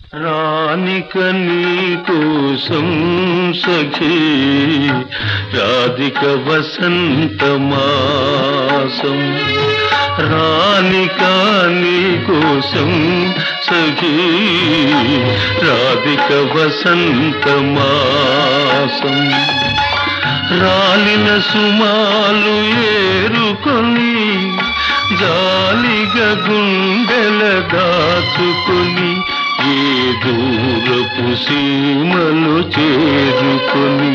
రానిక నీ కోసం సఖీ రాధిక వసంత మాసం రానిక నీ కోసం సఖీ రాధిక వసంత మాసం రాలిన సుమాలు ఏరుకొని జాలిగా గుండెల దాచుకొని ఏ దూరపు సీమలు చేరుకొని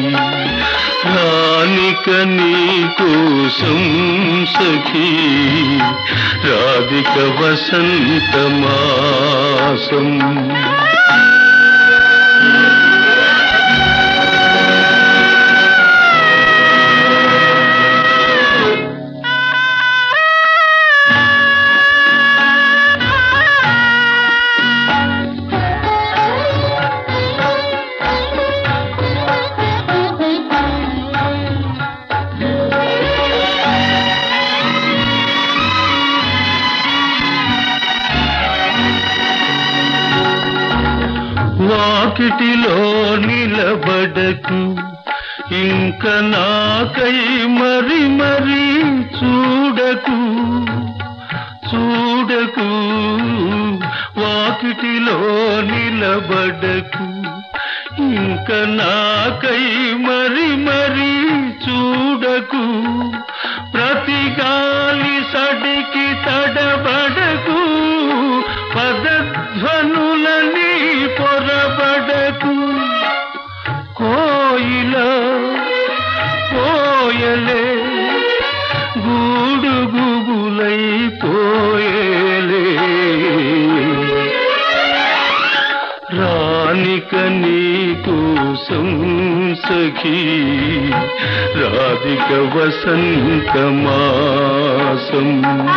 రానిక నీ కోసం సఖీ రాధిక వసంత మాసం వాకిటిలో నిలబడకు ఇంక నాకై మరి మరి చూడకు చూడకు వాకిటిలో నిలబడకు ఇంక నాకై మరి మరి చూడకు ప్రతి గాలి సడికి తడబడకు పదధ్వనులని పొరబడకు కోయిల పోయలే గూడు గుబులై పోయలే రానిక నీ కోసం సఖీ రాధిక వసంత మాసం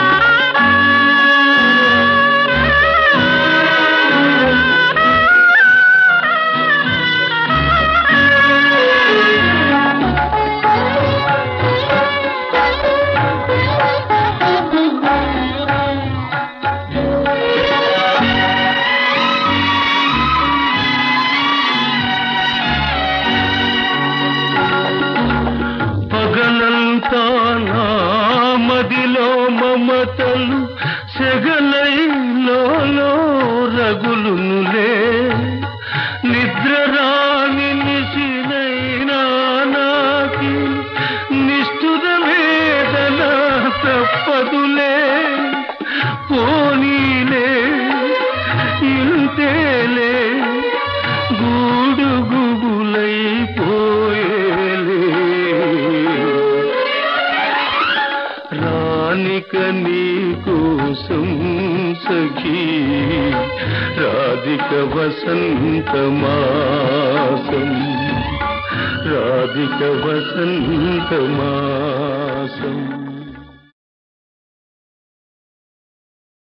పగలంతా నా మదిలో మమతలు సెగలైలో రగులునులే నిద్ర రాని నిశినైనా నాకి నిష్ఠుర వేదన తప్పదులే పోనీలే ఇంతేలే గూడు గుబులై పోయేలే రానిక నీ కోసం సఖీ రాధిక వసంత మాసం రాధిక వసంత మాసం